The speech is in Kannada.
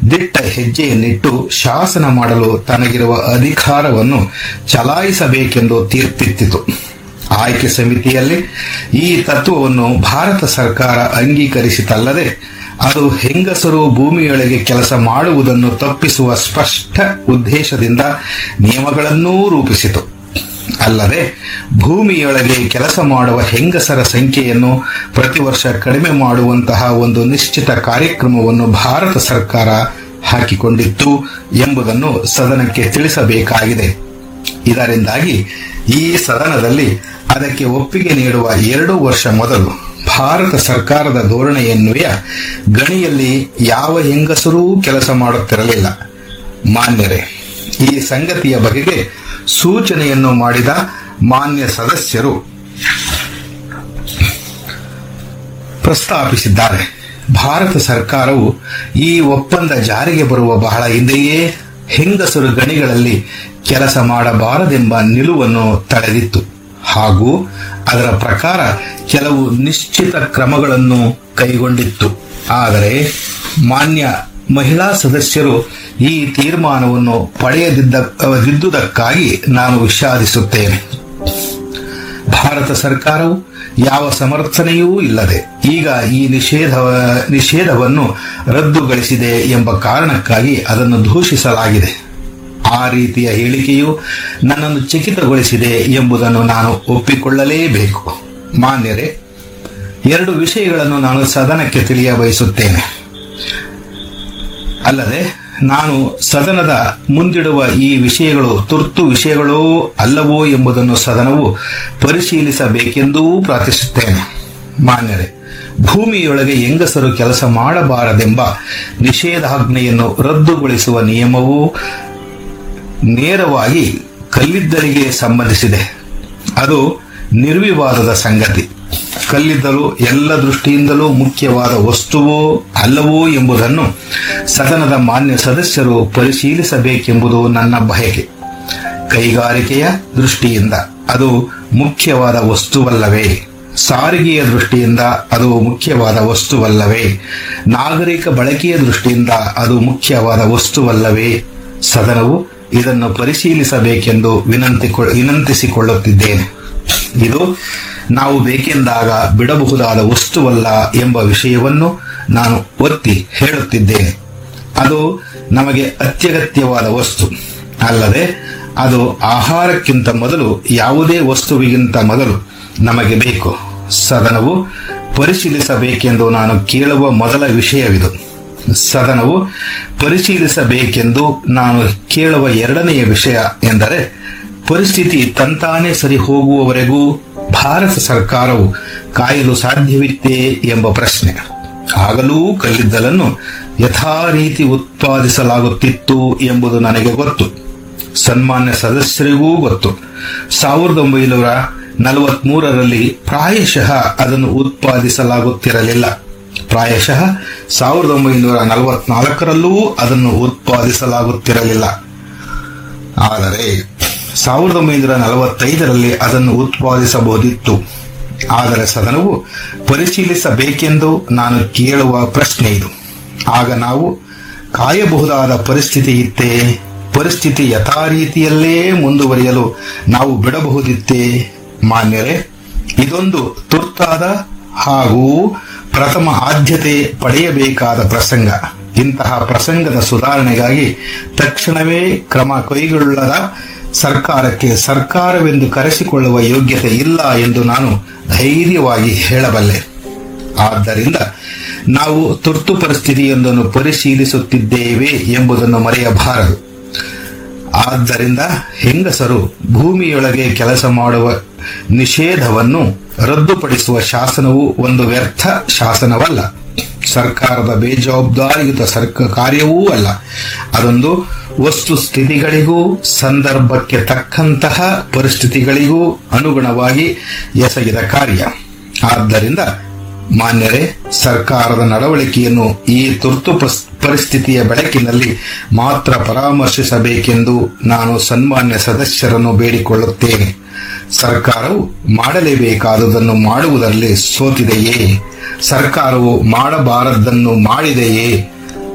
ದಿಟ್ಟ ಹೆಜ್ಜೆಯನ್ನಿಟ್ಟು ಶಾಸನ ಮಾಡಲು ತನಗಿರುವ ಅಧಿಕಾರವನ್ನು ಚಲಾಯಿಸಬೇಕೆಂದು ತೀರ್ಪಿತ್ತಿತು ಆಯ್ಕೆ ಸಮಿತಿಯಲ್ಲಿ ಈ ತತ್ವವನ್ನು ಭಾರತ ಸರ್ಕಾರ ಅಂಗೀಕರಿಸಿತಲ್ಲದೆ ಅದು ಹೆಂಗಸರು ಭೂಮಿಯೊಳಗೆ ಕೆಲಸ ಮಾಡುವುದನ್ನು ತಪ್ಪಿಸುವ ಸ್ಪಷ್ಟ ಉದ್ದೇಶದಿಂದ ನಿಯಮಗಳನ್ನೂ ರೂಪಿಸಿತು ಅಲ್ಲದೆ ಭೂಮಿಯೊಳಗೆ ಕೆಲಸ ಮಾಡುವ ಹೆಂಗಸರ ಸಂಖ್ಯೆಯನ್ನು ಪ್ರತಿ ವರ್ಷ ಕಡಿಮೆ ಮಾಡುವಂತಹ ಒಂದು ನಿಶ್ಚಿತ ಕಾರ್ಯಕ್ರಮವನ್ನು ಭಾರತ ಸರ್ಕಾರ ಹಾಕಿಕೊಂಡಿತ್ತು ಎಂಬುದನ್ನು ಸದನಕ್ಕೆ ತಿಳಿಸಬೇಕಾಗಿದೆ ಇದರಿಂದಾಗಿ ಈ ಸದನದಲ್ಲಿ ಅದಕ್ಕೆ ಒಪ್ಪಿಗೆ ನೀಡುವ ಎರಡು ವರ್ಷ ಮೊದಲು ಭಾರತ ಸರ್ಕಾರದ ಧೋರಣೆಯನ್ವಯ ಗಣಿಯಲ್ಲಿ ಯಾವ ಹೆಂಗಸರೂ ಕೆಲಸ ಮಾಡುತ್ತಿರಲಿಲ್ಲ ಮಾನ್ಯರೇ ಈ ಸಂಗತಿಯ ಬಗೆಗೆ ಸೂಚನೆಯನ್ನು ಮಾಡಿದ ಮಾನ್ಯ ಸದಸ್ಯರು ಪ್ರಸ್ತಾಪಿಸಿದ್ದಾರೆ ಭಾರತ ಸರ್ಕಾರವು ಈ ಒಪ್ಪಂದ ಜಾರಿಗೆ ಬರುವ ಬಹಳ ಹಿಂದೆಯೇ ಹೆಂಗಸರು ಗಣಿಗಳಲ್ಲಿ ಕೆಲಸ ಮಾಡಬಾರದೆಂಬ ನಿಲುವನ್ನು ತಳೆದಿತ್ತು ಹಾಗೂ ಅದರ ಪ್ರಕಾರ ಕೆಲವು ನಿಶ್ಚಿತ ಕ್ರಮಗಳನ್ನು ಕೈಗೊಂಡಿತ್ತು ಆದರೆ ಮಾನ್ಯ ಮಹಿಳಾ ಸದಸ್ಯರು ಈ ತೀರ್ಮಾನವನ್ನು ಪಡೆಯದಿದ್ದ ದಿದ್ದುದಕ್ಕಾಗಿ ನಾನು ವಿಷಾದಿಸುತ್ತೇನೆ ಭಾರತ ಸರ್ಕಾರವು ಯಾವ ಸಮರ್ಥನೆಯೂ ಇಲ್ಲದೆ ಈಗ ಈ ನಿಷೇಧ ನಿಷೇಧವನ್ನು ರದ್ದುಗೊಳಿಸಿದೆ ಎಂಬ ಕಾರಣಕ್ಕಾಗಿ ಅದನ್ನು ದೂಷಿಸಲಾಗಿದೆ ಆ ರೀತಿಯ ಹೇಳಿಕೆಯು ನನ್ನನ್ನು ಚಕಿತಗೊಳಿಸಿದೆ ಎಂಬುದನ್ನು ನಾನು ಒಪ್ಪಿಕೊಳ್ಳಲೇಬೇಕು ಮಾನ್ಯರೇ ಎರಡು ವಿಷಯಗಳನ್ನು ನಾನು ಸದನಕ್ಕೆ ತಿಳಿಯ ಬಯಸುತ್ತೇನೆ ಅಲ್ಲದೆ ನಾನು ಸದನದ ಮುಂದಿಡುವ ಈ ವಿಷಯಗಳು ತುರ್ತು ವಿಷಯಗಳೋ ಅಲ್ಲವೋ ಎಂಬುದನ್ನು ಸದನವು ಪರಿಶೀಲಿಸಬೇಕೆಂದೂ ಪ್ರಾರ್ಥಿಸುತ್ತೇನೆ ಮಾನ್ಯರೇ ಭೂಮಿಯೊಳಗೆ ಹೆಂಗಸರು ಕೆಲಸ ಮಾಡಬಾರದೆಂಬ ನಿಷೇಧಾಜ್ಞೆಯನ್ನು ರದ್ದುಗೊಳಿಸುವ ನಿಯಮವು ನೇರವಾಗಿ ಕಲ್ಲಿದ್ದಲಿಗೆ ಸಂಬಂಧಿಸಿದೆ ಅದು ನಿರ್ವಿವಾದದ ಸಂಗತಿ ಕಲ್ಲಿದ್ದಲು ಎಲ್ಲ ದೃಷ್ಟಿಯಿಂದಲೂ ಮುಖ್ಯವಾದ ವಸ್ತುವೋ ಅಲ್ಲವೋ ಎಂಬುದನ್ನು ಸದನದ ಮಾನ್ಯ ಸದಸ್ಯರು ಪರಿಶೀಲಿಸಬೇಕೆಂಬುದು ನನ್ನ ಬಯಕೆ ಕೈಗಾರಿಕೆಯ ದೃಷ್ಟಿಯಿಂದ ಅದು ಮುಖ್ಯವಾದ ವಸ್ತುವಲ್ಲವೇ ಸಾರಿಗೆಯ ದೃಷ್ಟಿಯಿಂದ ಅದು ಮುಖ್ಯವಾದ ವಸ್ತುವಲ್ಲವೇ ನಾಗರಿಕ ಬಳಕೆಯ ದೃಷ್ಟಿಯಿಂದ ಅದು ಮುಖ್ಯವಾದ ವಸ್ತುವಲ್ಲವೇ ಸದನವು ಇದನ್ನು ಪರಿಶೀಲಿಸಬೇಕೆಂದು ವಿನಂತಿ ವಿನಂತಿಸಿಕೊಳ್ಳುತ್ತಿದ್ದೇನೆ ಇದು ನಾವು ಬೇಕೆಂದಾಗ ಬಿಡಬಹುದಾದ ವಸ್ತುವಲ್ಲ ಎಂಬ ವಿಷಯವನ್ನು ನಾನು ಒತ್ತಿ ಹೇಳುತ್ತಿದ್ದೇನೆ ಅದು ನಮಗೆ ಅತ್ಯಗತ್ಯವಾದ ವಸ್ತು ಅಲ್ಲದೆ ಅದು ಆಹಾರಕ್ಕಿಂತ ಮೊದಲು ಯಾವುದೇ ವಸ್ತುವಿಗಿಂತ ಮೊದಲು ನಮಗೆ ಬೇಕು ಸದನವು ಪರಿಶೀಲಿಸಬೇಕೆಂದು ನಾನು ಕೇಳುವ ಮೊದಲ ವಿಷಯವಿದು ಸದನವು ಪರಿಶೀಲಿಸಬೇಕೆಂದು ನಾನು ಕೇಳುವ ಎರಡನೆಯ ವಿಷಯ ಎಂದರೆ ಪರಿಸ್ಥಿತಿ ತಂತಾನೆ ಸರಿ ಹೋಗುವವರೆಗೂ ಭಾರತ ಸರ್ಕಾರವು ಕಾಯಲು ಸಾಧ್ಯವಿತ್ತೇ ಎಂಬ ಪ್ರಶ್ನೆ ಆಗಲೂ ಕಲ್ಲಿದ್ದಲನ್ನು ಯಥಾ ರೀತಿ ಉತ್ಪಾದಿಸಲಾಗುತ್ತಿತ್ತು ಎಂಬುದು ನನಗೆ ಗೊತ್ತು ಸನ್ಮಾನ್ಯ ಸದಸ್ಯರಿಗೂ ಗೊತ್ತು ಸಾವಿರದ ಒಂಬೈನೂರ ನಲವತ್ಮೂರರಲ್ಲಿ ಪ್ರಾಯಶಃ ಅದನ್ನು ಉತ್ಪಾದಿಸಲಾಗುತ್ತಿರಲಿಲ್ಲ ಪ್ರಾಯಶಃ ಸಾವಿರದ ಒಂಬೈನೂರ ನಲವತ್ನಾಲ್ಕರಲ್ಲೂ ಅದನ್ನು ಉತ್ಪಾದಿಸಲಾಗುತ್ತಿರಲಿಲ್ಲ ಆದರೆ ಸಾವಿರದ ಒಂಬೈನೂರ ನಲವತ್ತೈದರಲ್ಲಿ ಅದನ್ನು ಉತ್ಪಾದಿಸಬಹುದಿತ್ತು ಆದರೆ ಸದನವು ಪರಿಶೀಲಿಸಬೇಕೆಂದು ನಾನು ಕೇಳುವ ಪ್ರಶ್ನೆ ಇದು ಆಗ ನಾವು ಕಾಯಬಹುದಾದ ಪರಿಸ್ಥಿತಿ ಇತ್ತೇ ಪರಿಸ್ಥಿತಿ ಯಥಾರೀತಿಯಲ್ಲೇ ಮುಂದುವರಿಯಲು ನಾವು ಬಿಡಬಹುದಿತ್ತೇ ಮಾನ್ಯರೇ ಇದೊಂದು ತುರ್ತಾದ ಹಾಗೂ ಪ್ರಥಮ ಆದ್ಯತೆ ಪಡೆಯಬೇಕಾದ ಪ್ರಸಂಗ ಇಂತಹ ಪ್ರಸಂಗದ ಸುಧಾರಣೆಗಾಗಿ ತಕ್ಷಣವೇ ಕ್ರಮ ಕೈಗೊಳ್ಳದ ಸರ್ಕಾರಕ್ಕೆ ಸರ್ಕಾರವೆಂದು ಕರೆಸಿಕೊಳ್ಳುವ ಯೋಗ್ಯತೆ ಇಲ್ಲ ಎಂದು ನಾನು ಧೈರ್ಯವಾಗಿ ಹೇಳಬಲ್ಲೆ ಆದ್ದರಿಂದ ನಾವು ತುರ್ತು ಪರಿಸ್ಥಿತಿಯೊಂದನ್ನು ಪರಿಶೀಲಿಸುತ್ತಿದ್ದೇವೆ ಎಂಬುದನ್ನು ಮರೆಯಬಾರದು ಆದ್ದರಿಂದ ಹೆಂಗಸರು ಭೂಮಿಯೊಳಗೆ ಕೆಲಸ ಮಾಡುವ ನಿಷೇಧವನ್ನು ರದ್ದುಪಡಿಸುವ ಶಾಸನವು ಒಂದು ವ್ಯರ್ಥ ಶಾಸನವಲ್ಲ ಸರ್ಕಾರದ ಬೇಜವಾಬ್ದಾರಿಯುತ ಸರ್ಕ ಕಾರ್ಯವೂ ಅಲ್ಲ ಅದೊಂದು ವಸ್ತು ಸ್ಥಿತಿಗಳಿಗೂ ಸಂದರ್ಭಕ್ಕೆ ತಕ್ಕಂತಹ ಪರಿಸ್ಥಿತಿಗಳಿಗೂ ಅನುಗುಣವಾಗಿ ಎಸಗಿದ ಕಾರ್ಯ ಆದ್ದರಿಂದ ಮಾನ್ಯರೇ ಸರ್ಕಾರದ ನಡವಳಿಕೆಯನ್ನು ಈ ತುರ್ತು ಪಸ್- ಪರಿಸ್ಥಿತಿಯ ಬೆಳಕಿನಲ್ಲಿ ಮಾತ್ರ ಪರಾಮರ್ಶಿಸಬೇಕೆಂದು ನಾನು ಸನ್ಮಾನ್ಯ ಸದಸ್ಯರನ್ನು ಬೇಡಿಕೊಳ್ಳುತ್ತೇನೆ ಸರ್ಕಾರವು ಮಾಡಲೇಬೇಕಾದುದನ್ನು ಮಾಡುವುದರಲ್ಲಿ ಸೋತಿದೆಯೇ ಸರ್ಕಾರವು ಮಾಡಬಾರದನ್ನು ಮಾಡಿದೆಯೇ